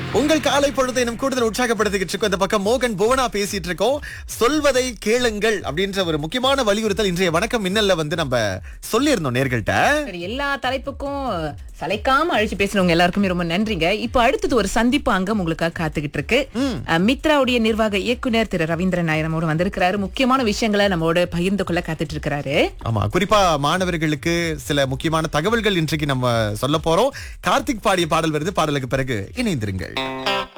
உங்கள் காலை பொழுதை இன்னும் கூடுதல் உற்சாகப்படுத்திக்கிட்டு இருக்கோம் இந்த பக்கம் மோகன் புவனா பேசிட்டு இருக்கோம் சொல்வதை கேளுங்கள் அப்படின்ற ஒரு முக்கியமான வலியுறுத்தல் இன்றைய வணக்கம் மின்னல்ல வந்து நம்ம சொல்லியிருந்தோம் நேர்கள்ட்ட சரி, எல்லா தலைப்புக்கும் சளைக்காம அழிச்சு பேசுறவங்க எல்லாருக்குமே ரொம்ப நன்றிங்க இப்போ அடுத்தது ஒரு சந்திப்பு அங்கம் உங்களுக்காக காத்துக்கிட்டு இருக்கு அஹ், மித்ராவுடைய நிர்வாக இயக்குனர் திரு ரவீந்திரன் நாயர் நம்மோட வந்திருக்கிறாரு முக்கியமான விஷயங்களை நம்மோட பகிர்ந்து கொள்ள காத்துட்டு இருக்கிறாரு ஆமா குறிப்பா மாணவர்களுக்கு சில முக்கியமான தகவல்கள் இன்றைக்கு நம்ம சொல்ல போறோம் கார்த்திக் பாடிய பாடல் வருது பாடலுக்கு பிறகு இணைந்திருங்கள்